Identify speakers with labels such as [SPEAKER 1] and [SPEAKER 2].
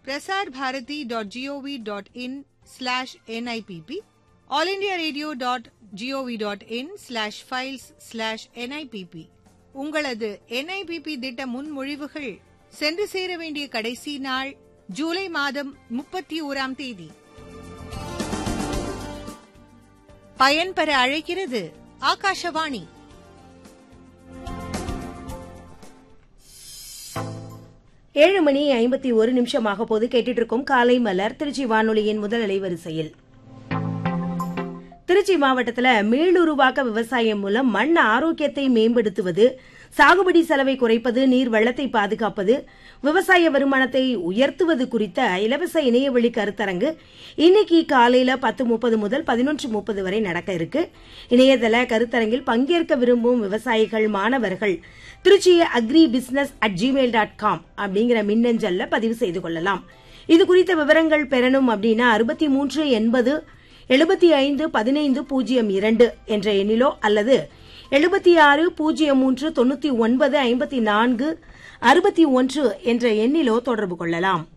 [SPEAKER 1] Prasar Bharati dot gov dot in slash NIPP all India radio dot gov dot in slash files slash NIPP உங்களது NIPP திட்ட முன்மொழிவுகள் சென்று சேர வேண்டிய கடைசி நாள் ஜூலை மாதம் முப்பத்தி ஓராம் தேதி பயன்பெற அழைக்கிறது ஆகாஷவாணி
[SPEAKER 2] ஏழு மணி ஐம்பத்தி ஒரு நிமிஷமாக போது கேட்டுட்டு இருக்கும் காலை மலர் திருச்சி வானொலியின் முதல் அலைவரிசையில் திருச்சி மாவட்டத்தில் மீளுருவாக்க விவசாயம் மூலம் மண் ஆரோக்கியத்தை மேம்படுத்துவது சாகுபடி செலவை குறைப்பது நீர் வளத்தை பாதுகாப்பது விவசாய வருமானத்தை உயர்த்துவது குறித்த இலவச இணையவழி கருத்தரங்கு இன்னைக்கு காலையில பத்து முப்பது முதல் பதினொன்று முப்பது வரை நடக்க இருக்கு இணையதள கருத்தரங்கில் பங்கேற்க விரும்பும் விவசாயிகள் மாணவர்கள் Trichy agri business at Gmail dot com அப்படிங்கிற மின்னஞ்சல்ல பதிவு செய்து கொள்ளலாம் இது குறித்த விவரங்கள் பெறணும் அப்படின்னா அறுபத்தி மூன்று எண்பது எழுபத்தி ஐந்து பதினைந்து பூஜ்ஜியம் இரண்டு என்ற எண்ணிலோ அல்லது எழுபத்தி ஆறு பூஜ்ஜியம் மூன்று தொண்ணூத்தி ஒன்பது ஐம்பத்தி நான்கு அறுபத்தி ஒன்று என்ற எண்ணிலோ தொடர்பு கொள்ளலாம்